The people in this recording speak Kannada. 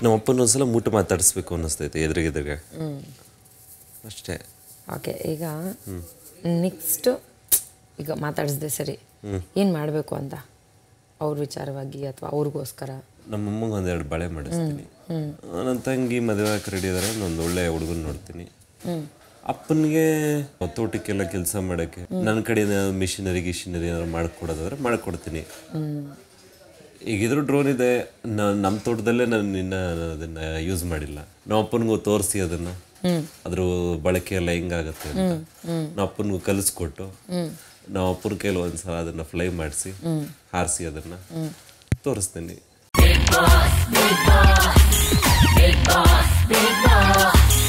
ನಮ್ಮ ಅಪ್ಪನ ಒಂದ್ಸಲ ಮೂಟ ಮಾತಾಡಿಸ್ಬೇಕು ಅನ್ನಿಸ್ತೈತೆ ಎದುರಿಗೆದುರಿಗೆ ಅಷ್ಟೇ ಓಕೆ ಈಗ ನೆಕ್ಸ್ಟ್ ಈಗ ಮಾತಾಡಿಸ್ದೆ ಸರಿ ಏನು ಮಾಡಬೇಕು ಅಂತ ಅವ್ರ ವಿಚಾರವಾಗಿ ಅಥವಾ ಅವ್ರಿಗೋಸ್ಕರ ನಮ್ಮ ಅಮ್ಮಂಗೆ ಒಂದೆರಡು ಬಳೆ ಮಾಡಿಸ್ತೀನಿ ನನ್ನ ತಂಗಿ ಮದುವೆ ಹಾಕಿ ರೆಡಿ ಇದಾರೆ ಒಂದು ಒಳ್ಳೆ ಹುಡುಗನ ನೋಡ್ತೀನಿ ಅಪ್ಪನಿಗೆ ತೋಟಕ್ಕೆಲ್ಲ ಕೆಲಸ ಮಾಡೋಕ್ಕೆ ನನ್ನ ಕಡೆ ಮಿಷಿನರಿ ಗಿಷಿನರಿ ಏನಾದ್ರು ಮಾಡ್ಕೊಡೋದಾದ್ರೆ ಮಾಡ್ಕೊಡ್ತೀನಿ ಈಗಿದ್ರು ಡ್ರೋನ್ ಇದೆ ನಾನು ನಮ್ಮ ತೋಟದಲ್ಲೇ ನಾನು ನಿನ್ನ ಅದನ್ನ ಯೂಸ್ ಮಾಡಿಲ್ಲ ನಮ್ಮ ಅಪ್ಪನಿಗೂ ತೋರಿಸಿ ಅದನ್ನ ಅದ್ರ ಬಳಕೆ ಎಲ್ಲ ಹೆಂಗಾಗತ್ತೆ ಅಂತ ನಮ್ಮ ಅಪ್ಪನಿಗೂ ಕಲಿಸ್ಕೊಟ್ಟು ನಮ್ಮ ಅಪ್ಪನ ಕೈಲಿ ಒಂದ್ಸಲ ಅದನ್ನ ಫ್ಲೈ ಮಾಡಿಸಿ ಹಾರಿಸಿ ಅದನ್ನ ತೋರಿಸ್ತೀನಿ Big boss,